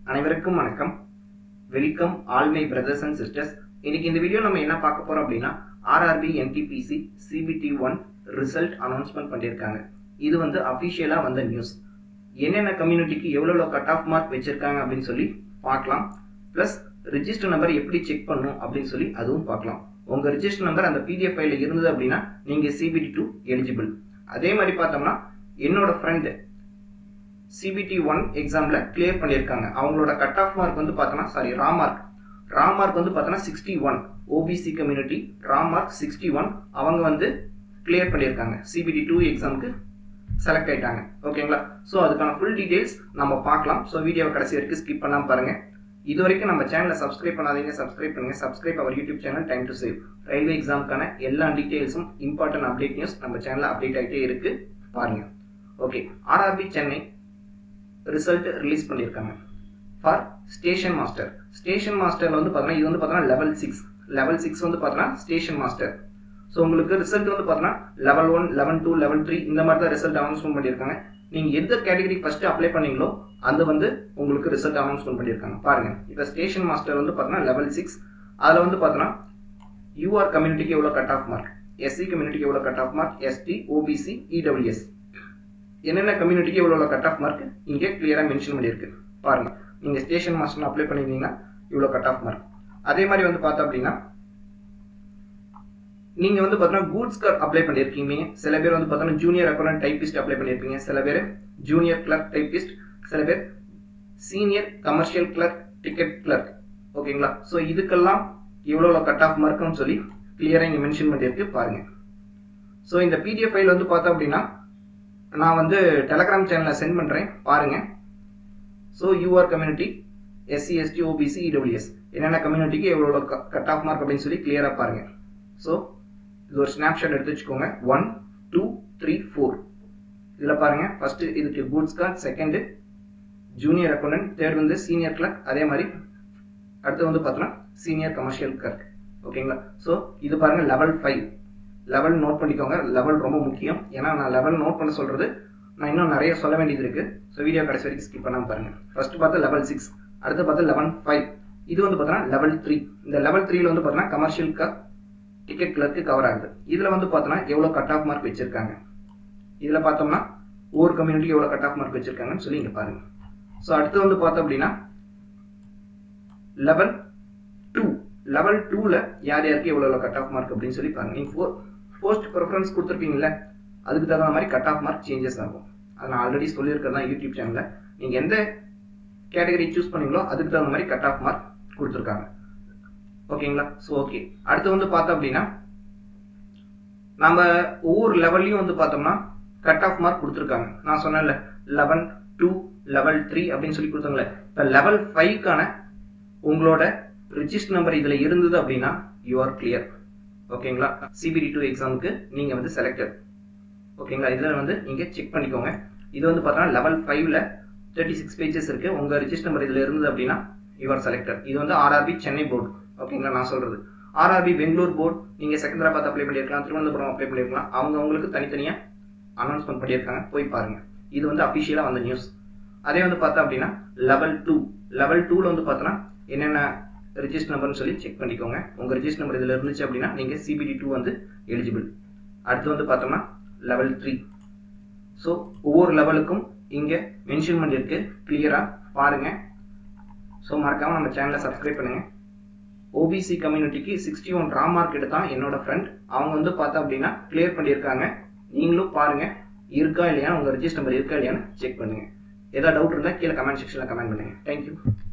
அனைவருக்கும் வணக்கம் welcome all my brothers and sisters இன்னைக்கு இந்த வீடியோ நம்ம என்ன பார்க்க போறோம் அப்படின்னா RRB NTPC CBT one result announcement பண்ணியிருக்காங்க இது வந்து அஃபிஷியலாக வந்த நியூஸ் என்னென்ன கம்யூனிட்டிக்கு எவ்வளோ கட் ஆஃப் மார்க் வச்சிருக்காங்க அப்படின்னு சொல்லி பார்க்கலாம் ப்ளஸ் ரிஜிஸ்டர் நம்பர் எப்படி செக் பண்ணும் அப்படின்னு சொல்லி அதுவும் பார்க்கலாம் உங்கள் ரிஜிஸ்டர் நம்பர் அந்த பிடிஎஃப் ஃபைலில் இருந்தது அப்படின்னா நீங்கள் சிபிடி டூ எலிஜிபிள் அதே மாதிரி பார்த்தோம்னா என்னோட ஃப்ரெண்டு சிபிடி ஒன் எக்ஸாமில் கிளியர் பண்ணியிருக்காங்க அவங்களோட கட் ஆஃப் மார்க் வந்து பார்த்தோன்னா sorry raw mark raw mark வந்து பார்த்தோன்னா sixty one OBC community raw mark sixty one அவங்க வந்து கிளியர் பண்ணியிருக்காங்க சிபிடி டூ எக்ஸாமுக்கு செலக்ட் ஆயிட்டாங்க ஓகேங்களா ஸோ அதுக்கான ஃபுல் டீடைல்ஸ் நம்ம பார்க்கலாம் ஸோ வீடியோவை கடைசி வரைக்கும் ஸ்கிப் பண்ணாமல் பாருங்கள் இது வரைக்கும் நம்ம சேனலை சப்ஸ்கிரைப் பண்ணாதீங்க சப்ஸ்கிரைப் பண்ணுங்க subscribe our YouTube channel time to save railway எக்ஸாமுக்கான எல்லா டீடைல்ஸும் இம்பார்ட்டன்ட் அப்டேட் நியூஸ் நம்ம சேனலில் அப்டேட் ஆகிட்டே இருக்கு பாருங்க okay RRB Chennai result release பண்ணியிருக்காங்க ஃபார் ஸ்டேஷன் மாஸ்டர் ஸ்டேஷன் மாஸ்டரில் வந்து பார்த்தோன்னா இது வந்து பார்த்தோன்னா லெவல் சிக்ஸ் லெவல் சிக்ஸ் வந்து பார்த்தோன்னா ஸ்டேஷன் மாஸ்டர் ஸோ உங்களுக்கு ரிசல்ட் வந்து பார்த்தோன்னா level one level two level three இந்த மாதிரி தான் ரிசல்ட் அனௌன்ஸ்மெண்ட் பண்ணியிருக்காங்க நீங்கள் எந்த கேட்டகரி ஃபஸ்ட்டு அப்ளை பண்ணீங்களோ அது வந்து உங்களுக்கு ரிசல்ட் அனௌன்ஸ்மெண்ட் பண்ணியிருக்காங்க பாருங்க இப்போ ஸ்டேஷன் மாஸ்டர் வந்து பார்த்தோன்னா லெவல் சிக்ஸ் அதில் வந்து பார்த்தோன்னா யூஆர் கம்யூனிட்டிக்கு எவ்வளோ கட் ஆஃப் மார்க் எஸ்சி கம்யூனிட்டிக்கு எவ்வளோ cut off mark ST OBC EWS என்னென்ன கம்யூனிட்டிக்கு எவ்வளோ கட் ஆஃப் மார்க் இங்கே கிளியராக மென்ஷன் பண்ணியிருக்கு பாருங்க நீங்கள் ஸ்டேஷன் மாஸ்டர் அப்ளை பண்ணியிருந்தீங்கன்னா இவ்வளோ கட் ஆஃப் மார்க் அதே மாதிரி வந்து பார்த்தோம் அப்படின்னா நீங்கள் வந்து பார்த்தீங்கன்னா கூட்ஸ் கார்டு அப்ளை பண்ணியிருக்கீங்க சில பேர் வந்து பார்த்தோன்னா ஜூனியர் அக்கௌண்ட் டைப்பிஸ்ட் அப்ளை பண்ணியிருப்பீங்க சில பேர் ஜூனியர் கிளர்க் டைப்பிஸ்ட் சில பேர் senior commercial clerk ticket clerk ஓகேங்களா ஸோ இதுக்கெல்லாம் எவ்வளோ கட் ஆஃப் மார்க்குன்னு சொல்லி கிளியராக இங்கே மென்ஷன் பண்ணியிருக்கு பாருங்கள் ஸோ இந்த பிடிஎஃப் ஃபைல் வந்து பார்த்தோம் அப்படின்னா நான் வந்து டெலகிராம் சேனலில் சென்ட் பண்ணுறேன் பாருங்கள் so UR community SC ST OBC EWS என்னென்ன கம்யூனிட்டிக்கு எவ்வளோ கட் ஆஃப் மார்க் அப்படின்னு சொல்லி கிளியராக பாருங்கள் ஸோ இது ஒரு ஸ்னாப்ஷாட் எடுத்து வச்சுக்கோங்க ஒன் டூ த்ரீ ஃபோர் இதில் பாருங்கள் ஃபஸ்ட்டு இதுக்கு goods guard second junior accountant third வந்து சீனியர் கிளர்க் அதே மாதிரி அடுத்து வந்து பார்த்தோன்னா சீனியர் கமர்ஷியல் கிளர்க் ஓகேங்களா ஸோ இது பாருங்கள் லெவல் ஃபைவ் லெவல் நோட் பண்ணிக்கோங்க லெவல் ரொம்ப முக்கியம் ஏன்னா நான் லெவல் நோட் பண்ண சொல்கிறது நான் இன்னும் நிறைய சொல்ல வேண்டியது இருக்குது ஸோ வீடியோ கடைசி வரைக்கும் ஸ்கிப் பண்ணாமல் பாருங்கள் ஃபஸ்ட்டு பார்த்தா லெவல் சிக்ஸ் அடுத்து பார்த்தா லெவன் ஃபைவ் இது வந்து பார்த்தோன்னா லெவல் த்ரீ இந்த லெவல் த்ரீல வந்து பார்த்தோன்னா கமர்ஷியல் டிக்கெட் கிளர்க்கு கவர் ஆகுது இதில் வந்து பார்த்தோன்னா எவ்வளோ கட் ஆஃப் மார்க் வச்சுருக்காங்க இதில் பார்த்தோம்னா ஒவ்வொரு கம்யூனிட்டிக்கு எவ்வளோ கட் ஆஃப் மார்க் வச்சுருக்காங்கன்னு சொல்லி இங்கே பாருங்கள் ஸோ அடுத்து வந்து பார்த்தோம் அப்படின்னா லெவல் டூ லெவல் டூவில் யார் யாருக்கு எவ்வளோ கட் ஆஃப் மார்க் அப்படின்னு சொல்லி பாருங்கள் நீங்கள் ஃபோர் போஸ்ட் ப்ரிஃபரன்ஸ் கொடுத்துருப்பீங்களே அதுக்கு தகுந்த மாதிரி கட் ஆஃப் மார்க் சேஞ்சஸ் ஆகும் அதை நான் ஆல்ரெடி சொல்லியிருக்கிறதா யூடியூப் சேனலில் நீங்கள் எந்த கேட்டகரி சூஸ் பண்ணீங்களோ அதுக்கு தகுந்த மாதிரி கட் ஆஃப் மார்க் கொடுத்துருக்காங்க ஓகேங்களா ஸோ ஓகே அடுத்து வந்து பார்த்தோம் அப்படின்னா நம்ம ஒவ்வொரு லெவல்லையும் வந்து பார்த்தோம்னா கட் ஆஃப் மார்க் கொடுத்துருக்காங்க நான் சொன்னேன்ல லெவன் டூ லெவல் த்ரீ அப்படின்னு சொல்லி கொடுத்தாங்களே இப்போ லெவல் ஃபைவ்க்கான உங்களோட ரிஜிஸ்டர் நம்பர் இதில் இருந்தது அப்படின்னா யூ ஆர் கிளியர் ஓகேங்களா சிபிடி டூ எக்ஸாமுக்கு நீங்கள் வந்து செலக்டட் ஓகேங்களா இதில் வந்து நீங்கள் செக் பண்ணிக்கோங்க இது வந்து பார்த்தோன்னா லெவல் ஃபைவ்ல தேர்ட்டி சிக்ஸ் பேஜஸ் இருக்குது உங்கள் ரிஜிஸ்டர் நம்பர் இதில் இருந்தது அப்படின்னா யூ ஆர் செலக்டட் இது வந்து ஆர்ஆர்பி சென்னை போர்டு ஓகேங்களா நான் சொல்கிறது ஆர்ஆர்பி பெங்களூர் போர்டு நீங்கள் செகந்தராபாத் அப்ளை பண்ணியிருக்கலாம் திருவனந்தபுரம் அப்ளை பண்ணியிருக்கலாம் அவங்க அவங்களுக்கு தனித்தனியாக அனௌன்ஸ்மெண்ட் பண்ணியிருக்காங்க போய் பாருங்கள் இது வந்து அஃபிஷியலாக வந்த நியூஸ் அதே வந்து பார்த்தா அப்படின்னா லெவல் டூ லெவல் டூவில் வந்து பார்த்தோன்னா என்னென்ன ரிஜிஸ்டர் நம்பர்னு சொல்லி செக் பண்ணிக்கோங்க உங்கள் ரிஜிஸ்டர் நம்பர் இதில் இருந்துச்சு அப்படின்னா நீங்கள் சிபிடி டூ வந்து எலிஜிபிள் அடுத்து வந்து பார்த்தோம்னா லெவல் த்ரீ ஸோ ஒவ்வொரு லெவலுக்கும் இங்கே மென்ஷன் பண்ணியிருக்கு கிளியராக பாருங்கள் ஸோ மறக்காமல் நம்ம சேனலை சப்ஸ்கிரைப் பண்ணுங்கள் ஓபிசி கம்யூனிட்டிக்கு சிக்ஸ்டி ஒன் ரா மார்க் எடுத்தான் என்னோட ஃப்ரெண்ட் அவங்க வந்து பார்த்தா அப்படின்னா கிளியர் பண்ணியிருக்காங்க நீங்களும் பாருங்கள் இருக்கா இல்லையா உங்கள் ரிஜிஸ்டர் நம்பர் இருக்கா இல்லையான்னு செக் பண்ணுங்கள் ஏதாவது டவுட் இருந்தால் கீழே கமெண்ட் செக்ஷனில் கமெண்ட் பண்ணுங்கள் தேங்க்யூ